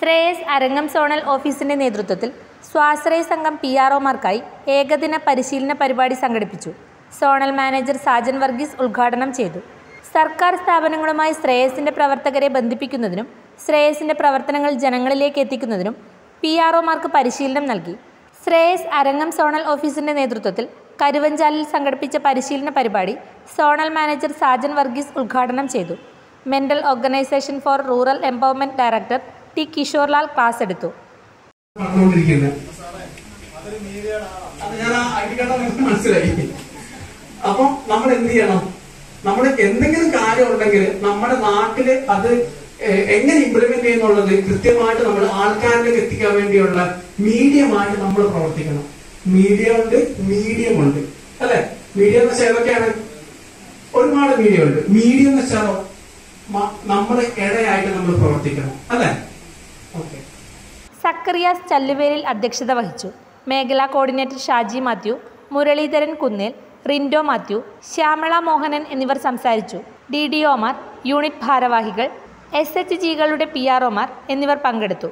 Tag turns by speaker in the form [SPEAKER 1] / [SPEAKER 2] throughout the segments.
[SPEAKER 1] Shreyas അരങ്ങം zonal ഓഫീസിന്റെ നേതൃത്വത്തിൽ സ്വാശ്രയ സംഘം പി ആർ ഒമാർക്കായി ഏകദിന പരിശീലന പരിപാടി സംഘടിപ്പിച്ചു സോണൽ മാനേജർ സാജൻ വർഗീസ് ഉദ്ഘാടനം ചെയ്തു സർക്കാർ സ്ഥാപനങ്ങളുമായി ശ്രേയസിന്റെ പ്രവർത്തകരെ ബന്ധിപ്പിക്കുന്നതിനും ശ്രേയസിന്റെ പ്രവർത്തനങ്ങൾ ജനങ്ങളിലേക്ക് എത്തിക്കുന്നതിനും പി ആർ ഒമാർക്ക് പരിശീലനം നൽകി ശ്രേയസ് അരങ്ങം സോണൽ ഓഫീസിന്റെ നേതൃത്വത്തിൽ കരുവഞ്ചാലിൽ സംഘടിപ്പിച്ച പരിശീലന പരിപാടി സോണൽ മാനേജർ സാജൻ വർഗീസ് ഉദ്ഘാടനം ചെയ്തു mental organisation for rural empowerment director T Kishorelal class എടുത്തു
[SPEAKER 2] നടന്നുകൊണ്ടിരിക്കുന്നത് അത് ഞാൻ ആ ഐ ഡി കാർഡ് നിങ്ങൾക്ക് മനസ്സിലായി അപ്പം നമ്മൾ എന്ത് ചെയ്യണം നമ്മൾ എന്തെങ്കിലും കാര്യം ഉണ്ടെങ്കിൽ നമ്മുടെ നാട്ടില് അത് എ- എങ്ങനെ ഇംപ്ലിമെന്റ് ചെയ്യുന്നുള്ളത് കൃത്യമായിട്ട് നമ്മൾ ആൾക്കാരിലേക്ക് എത്തിക്കാൻ വേണ്ടിയുള്ള മീഡിയമായിട്ട് നമ്മൾ പ്രവർത്തിക്കണം മീഡിയ ഉണ്ട് മീഡിയം ഉണ്ട് അല്ലെ മീഡിയ എന്ന് വെച്ചാൽ ഏതൊക്കെയാണ് ഒരുപാട് മീഡിയ ഉണ്ട് മീഡിയം എന്ന് വെച്ചാലോ മ- നമ്മുടെ ഇടയായിട്ട് നമ്മൾ പ്രവർത്തിക്കണം അല്ലെ ഓക്കെ
[SPEAKER 1] സക്കറിയാസ് ചല്ലുവേലിൽ അധ്യക്ഷത വഹിച്ചു മേഖലാ കോർഡിനേറ്റർ ഷാജി മാത്യു മുരളീധരൻ കുന്നേൽ റിൻഡോ മാത്യു ശ്യാമള മോഹനൻ എന്നിവർ സംസാരിച്ചു ഡി ഡി ഒമാർ യൂണിറ്റ് ഭാരവാഹികൾ എസ് എച്ച് ജികളുടെ പി ആർ ഒമാർ എന്നിവർ പങ്കെടുത്തു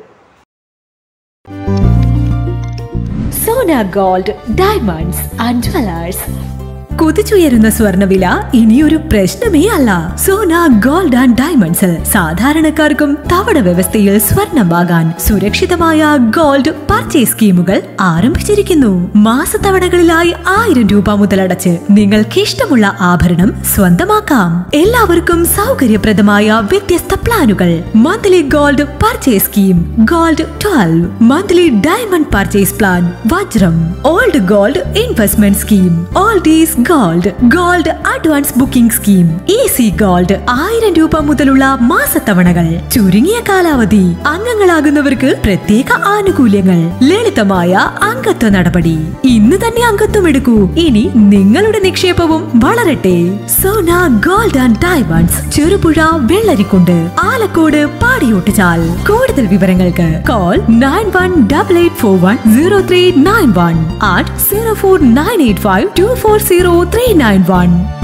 [SPEAKER 3] Sona gold diamonds and jewellers കുതിച്ചുയരുന്ന സ്വർണ്ണവില ഇനിയൊരു പ്രശ്നമേ അല്ല സോന ഗോൾഡ് ആൻഡ് ഡയമണ്ട്സിൽ സാധാരണക്കാർക്കും തവണ വ്യവസ്ഥയിൽ സ്വർണം വാങ്ങാൻ സുരക്ഷിതമായ ഗോൾഡ് പർച്ചേസ് സ്കീമുകൾ ആരംഭിച്ചിരിക്കുന്നു മാസത്തവണകളിലായി ആയിരം രൂപ മുതലടച്ച് നിങ്ങൾക്ക് ഇഷ്ടമുള്ള ആഭരണം സ്വന്തമാക്കാം എല്ലാവർക്കും സൗകര്യപ്രദമായ വ്യത്യസ്ത പ്ലാനുകൾ monthly gold purchase scheme gold twelve monthly diamond purchase plan വജ്രം old gold investment scheme oldies gold gold advance booking scheme easy gold ആയിരം രൂപ മുതലുള്ള മാസത്തവണകൾ ചുരുങ്ങിയ കാലാവധി അംഗങ്ങളാകുന്നവർക്ക് പ്രത്യേക ആനുകൂല്യങ്ങൾ ലളിതമായ അംഗത്വ നടപടി ഇന്ന് തന്നെ അംഗത്വം എടുക്കൂ ഇനി നിങ്ങളുടെ നിക്ഷേപവും വളരട്ടെ Sona gold and diamonds Cherupuzha Vellarikkundu Alakode Padiyottuchal കൂടുതൽ വിവരങ്ങൾക്ക് call nine one double eight four one zero three nine one at zero four nine eight five two four zero three nine one